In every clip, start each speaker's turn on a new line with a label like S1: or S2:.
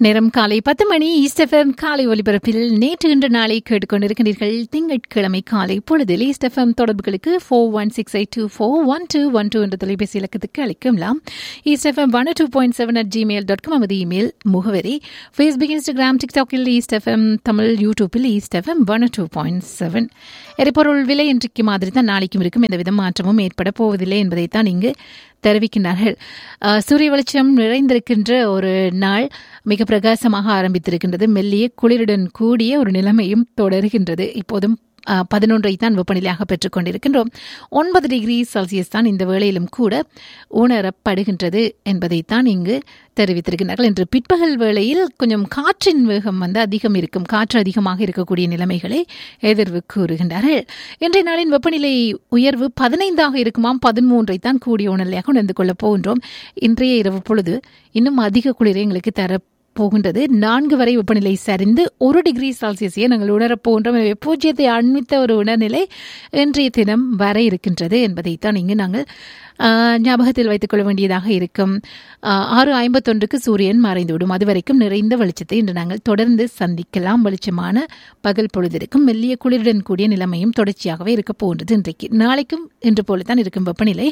S1: நேரம் காலை பத்து மணி ஈஸ்டெஃபம் காலை ஒலிபரப்பில் நேற்று இன்று நாளை கேட்டுக்கொண்டிருக்கிறீர்கள் திங்கட்கிழமை காலை பொழுதில் ஈஸ்டெஃபம் தொடர்புகளுக்கு four one six eight two four one two one two என்ற தொலைபேசி இலக்கத்துக்கு அளிக்கலாம் east fm one two point seven at Gmail dot com நமது இமெயில் முகவரி ஃபேஸ்புக் இன்ஸ்டாகிராம் டிக்டாக்கில் ஈஸ்டெஃபம் தமிழ் யூடியூப்பில் east fm one two point seven எரிபொருள் விலை இன்றைக்கு மாதிரி தான் நாளைக்கும் இருக்கும் எந்தவித மாற்றமும் ஏற்பட போவதில்லை என்பதைத்தான் இங்கு தெரிவிக்கின்றார்கள் அஹ், சூரிய வெளிச்சம் நிறைந்திருக்கின்ற ஒரு நாள் மிக பிரகாசமாக ஆரம்பித்திருக்கின்றது மெல்லிய குளிருடன் கூடிய ஒரு நிலைமையும் தொடர்கின்றது இப்போதும் அஹ், பதினொன்றை தான் வெப்பநிலையாக பெற்றுக் கொண்டிருக்கின்றோம் ஒன்பது டிகிரி செல்சியஸ் தான் இந்த வேளையிலும் கூட உணரப்படுகின்றது என்பதைத்தான் இங்கு தெரிவித்திருக்கிறார்கள் இன்று பிற்பகல் வேளையில் கொஞ்சம் காற்றின் வேகம் வந்து அதிகம் இருக்கும் காற்று அதிகமாக இருக்கக்கூடிய நிலைமைகளை எதிர்வு கூறுகின்றார்கள் இன்றைய நாளின் வெப்பநிலை உயர்வு பதினைந்தாக இருக்குமாம் பதிமூன்றை தான் கூடிய உணர்நிலையாக உணர்ந்து கொள்ளப் போகின்றோம் இன்றைய இரவு பொழுது இன்னும் அதிக குளிரை எங்களுக்கு தர போகின்றது நான்கு வரை வெப்பநிலை சரிந்து ஒரு டிகிரி செல்சியஸையே நாங்கள் உணரப் போகின்றோம் எனவே பூஜ்ஜியத்தை அண்மித்த ஒரு உணர்நிலை இன்றைய தினம் வர இருக்கின்றது என்பதைத்தான் இங்கு நாங்கள் ஆஹ், ஞாபகத்தில் வைத்துக் கொள்ள வேண்டியதாக இருக்கும் ஆஹ், ஆறு ஐம்பத்தொன்றுக்கு சூரியன் மறைந்துவிடும் அதுவரைக்கும் நிறைந்த வெளிச்சத்தை இன்று நாங்கள் தொடர்ந்து சந்திக்கலாம் வெளிச்சமான பகல் பொழுதிருக்கும் மெல்லிய குளிருடன் கூடிய நிலைமையும் தொடர்ச்சியாகவே இருக்கப் போகின்றது இன்றைக்கு நாளைக்கும் இன்று போலத்தான் இருக்கும் வெப்பநிலை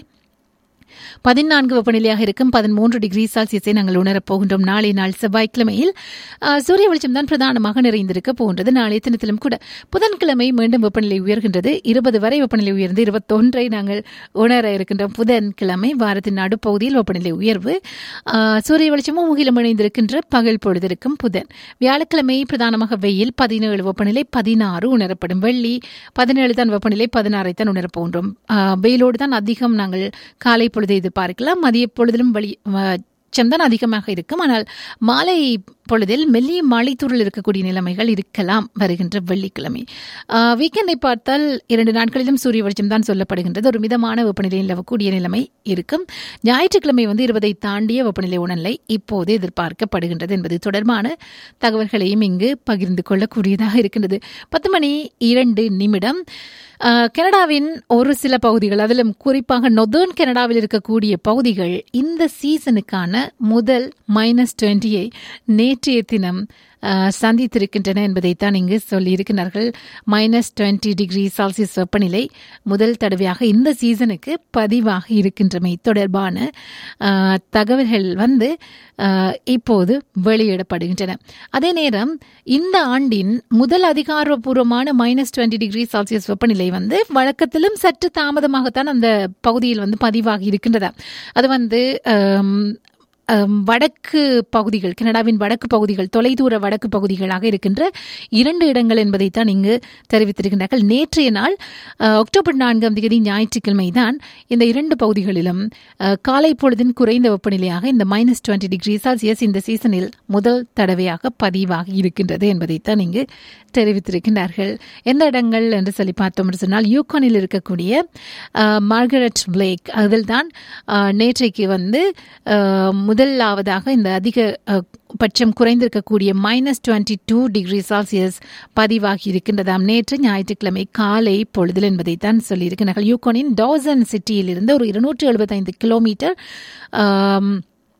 S1: பதினான்கு வெப்பநிலையாக இருக்கும் பதிமூன்று டிகிரி செல்சியஸை நாங்கள் உணரப் போகின்றோம் நாளை நாள் செவ்வாய்க்கிழமையில் ஆஹ், சூரிய வெளிச்சம் தான் பிரதானமாக நிறைந்திருக்க போகின்றது நாளைய தினத்திலும் கூட புதன்கிழமை மீண்டும் வெப்பநிலை உயர்கின்றது இருபது வரை வெப்பநிலை உயர்ந்து இருபத்தொன்றை நாங்கள் உணர இருக்கின்றோம் புதன்கிழமை வாரத்தின் நடுப்பகுதியில் வெப்பநிலை உயர்வு ஆஹ், சூரிய வெளிச்சமும் முகிலும் இணைந்திருக்கின்ற பகல் பொழுதிருக்கும் புதன் வியாழக்கிழமை பிரதானமாக வெயில் பதினேழு வெப்பநிலை பதினாறு உணரப்படும் வெள்ளி பதினேழு தான் வெப்பநிலை பதினாறை தான் உணரப் போகின்றோம் ஆஹ், வெயிலோடு தான் அதிகம் நாங்கள் காலை பொழுதை எதிர்பார்க்கலாம் மதிய பொழுதிலும் வழி தான் அதிகமாக இருக்கும் ஆனால் மாலை பொழுதில் மெல்லிய மழைத்தூரல் இருக்கக்கூடிய நிலைமைகள் இருக்கலாம் வருகின்ற வெள்ளிக்கிழமை ஆஹ், வீக்கெண்டை பார்த்தால் இரண்டு நாட்களிலும் சூரிய வெளிச்சம் தான் சொல்லப்படுகின்றது ஒரு மிதமான வெப்பநிலை நிலவக்கூடிய நிலைமை இருக்கும் ஞாயிற்றுக்கிழமை வந்து இருபதை தாண்டிய வெப்பநிலை உணர்நிலை இப்போது எதிர்பார்க்கப்படுகின்றது என்பது தொடர்பான தகவல்களையும் இங்கு பகிர்ந்து கொள்ளக்கூடியதாக இருக்கின்றது பத்து மணி இரண்டு நிமிடம் ஆஹ், கனடாவின் ஒரு சில பகுதிகள் அதிலும் குறிப்பாக நொதர்ன் கனடாவில் இருக்கக்கூடிய பகுதிகள் இந்த சீசனுக்கான முதல் மைனஸ் டுவெண்ட்டியை நேற்றைய தினம் ஆஹ், சந்தித்திருக்கின்றன என்பதைத்தான் இங்கு சொல்லியிருக்கிறார்கள் மைனஸ் டுவெண்ட்டி டிகிரி செல்சியஸ் வெப்பநிலை முதல் தடவையாக இந்த சீசனுக்கு பதிவாக இருக்கின்றமை தொடர்பான ஆஹ், தகவல்கள் வந்து ஆஹ், இப்போது வெளியிடப்படுகின்றன அதே நேரம் இந்த ஆண்டின் முதல் அதிகாரப்பூர்வமான மைனஸ் டுவெண்ட்டி டிகிரி செல்சியஸ் வெப்பநிலை வந்து வழக்கத்திலும் சற்று தாமதமாகத்தான் அந்த பகுதியில் வந்து பதிவாகி இருக்கின்றதா அது வந்து ஆம், ஆம், வடக்கு பகுதிகள் கனடாவின் வடக்கு பகுதிகள் தொலைதூர வடக்கு பகுதிகளாக இருக்கின்ற இரண்டு இடங்கள் என்பதைத்தான் இங்கு தெரிவித்திருக்கின்றார்கள் நேற்றைய நாள் அஹ், அக்டோபர் நான்காம் தேதி ஞாயிற்றுக்கிழமை தான் இந்த இரண்டு பகுதிகளிலும் அஹ், காலை பொழுதின் குறைந்த வெப்பநிலையாக இந்த மைனஸ் டுவெண்ட்டி டிகிரி செல்சியஸ் இந்த சீசனில் முதல் தடவையாக பதிவாகி இருக்கின்றது என்பதைத்தான் இங்கு தெரிவித்திருக்கின்றார்கள் எந்த இடங்கள் என்று சொல்லி பார்த்தோம் என்று சொன்னால் யூகானில் இருக்கக்கூடிய அஹ், மார்கரெட் பிளேக் அதில் தான் அஹ், நேற்றைக்கு வந்து அஹ், முதலாவதாக இந்த அதிக அஹ், பட்சம் குறைந்திருக்கக்கூடிய minus twenty two degree Celsius பதிவாகி இருக்கின்றதாம் நேற்று ஞாயிற்றுக்கிழமை காலை பொழுதில் என்பதைத்தான் சொல்லியிருக்கிறார்கள் யூகோனின் டோசன் சிட்டியில் இருந்து ஒரு இருநூற்று எழுபத்தைந்து கிலோமீட்டர் ஆம்,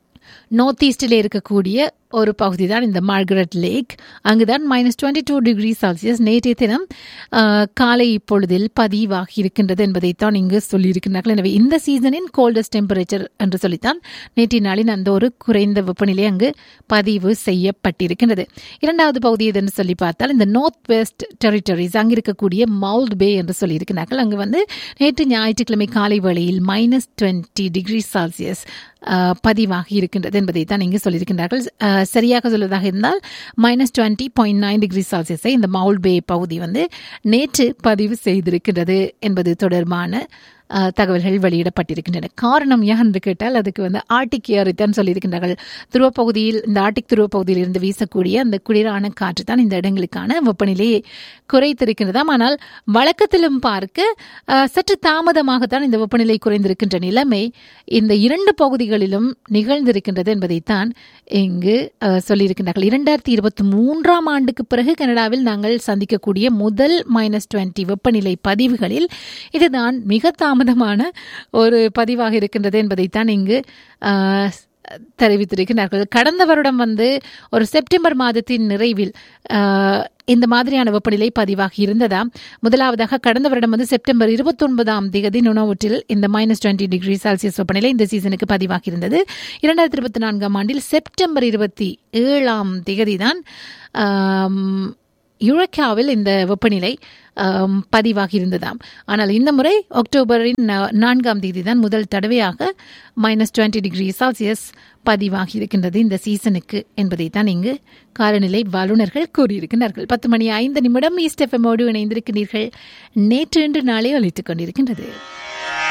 S1: நார்த் ஈஸ்டில் இருக்கக்கூடிய ஒரு பகுதி தான் இந்த மார்கரெட் லேக் அங்குதான் minus twenty two degree Celsius நேற்றைய தினம் ஆஹ், காலை இப்பொழுதில் பதிவாகி இருக்கின்றது என்பதைத்தான் இங்கு சொல்லியிருக்கிறார்கள் எனவே இந்த சீசனின் கோல்டஸ்ட் டெம்பரேச்சர் என்று சொல்லித்தான் நேற்றைய நாளின் அந்த ஒரு குறைந்த வெப்பநிலை அங்கு பதிவு செய்யப்பட்டிருக்கின்றது இரண்டாவது பகுதி எதுன்னு சொல்லி பார்த்தால் இந்த நார்த் வெஸ்ட் டெரிட்டரிஸ் அங்கு இருக்கக்கூடிய மவுல்ட் பே என்று சொல்லியிருக்கிறார்கள் அங்கு வந்து நேற்று ஞாயிற்றுக்கிழமை காலை வேளையில் மைனஸ் டுவெண்ட்டி டிகிரி செல்சியஸ் ஆஹ், பதிவாகி இருக்கின்றது என்பதை தான் இங்கு சொல்லியிருக்கின்றார்கள் ஆஹ், சரியாக சொல்வதாக இருந்தால் minus twenty point nine degree செல்சியஸை இந்த மவுல் பே பகுதி வந்து நேற்று பதிவு செய்திருக்கின்றது என்பது தொடர்பான ஆஹ், தகவல்கள் வெளியிடப்பட்டிருக்கின்றன காரணம் ஏன் என்று கேட்டால் அதுக்கு வந்து ஆர்டிக் ஏறித்தான் சொல்லியிருக்கின்றார்கள் துருவப்பகுதியில் இந்த ஆர்டிக் துருவப்பகுதியில் இருந்து வீசக்கூடிய அந்த குளிரான காற்று தான் இந்த இடங்களுக்கான வெப்பநிலையை குறைத்திருக்கின்றதாம் ஆனால் வழக்கத்திலும் பார்க்க ஆஹ், சற்று தாமதமாகத்தான் இந்த வெப்பநிலை குறைந்திருக்கின்ற நிலைமை இந்த இரண்டு பகுதிகளிலும் நிகழ்ந்திருக்கின்றது என்பதைத்தான் இங்கு ஆஹ், சொல்லியிருக்கின்றார்கள் இரண்டாயிரத்தி இருபத்தி மூன்றாம் ஆண்டுக்கு பிறகு கனடாவில் நாங்கள் சந்திக்கக்கூடிய முதல் மைனஸ் டுவெண்ட்டி வெப்பநிலை பதிவுகளில் இதுதான் மிக தாமதமான ஒரு பதிவாக இருக்கின்றது என்பதைத்தான் இங்கு ஆஹ், தெரிவித்திருக்கிறார்கள் கடந்த வருடம் வந்து ஒரு செப்டம்பர் மாதத்தின் நிறைவில் அஹ், இந்த மாதிரியான வெப்பநிலை பதிவாகி இருந்ததாம் முதலாவதாக கடந்த வருடம் வந்து செப்டம்பர் இருபத்தொன்பதாம் தேதி நுணவூற்றில் இந்த மைனஸ் டுவெண்ட்டி டிகிரி செல்சியஸ் வெப்பநிலை இந்த சீசனுக்கு பதிவாகி இருந்தது இரண்டாயிரத்தி இருபத்தி நான்காம் ஆண்டில் செப்டம்பர் இருபத்தி ஏழாம் தேதி தான் யுரேக்காவில் இந்த வெப்பநிலை ஆம், பதிவாகி இருந்ததாம் ஆனால் இந்த முறை அக்டோபரின் நா- நான்காம் தேதி தான் முதல் தடவையாக மைனஸ் டுவெண்ட்டி டிகிரி செல்சியஸ் பதிவாகி இருக்கின்றது இந்த சீசனுக்கு என்பதை தான் இங்கு காலநிலை வல்லுநர்கள் கூறியிருக்கிறார்கள் பத்து மணி ஐந்து நிமிடம் ஈஸ்ட் எஃப்எம்மோடு இணைந்திருக்கிறீர்கள் நேற்று இன்று நாளே ஒலித்துக் கொண்டிருக்கின்றது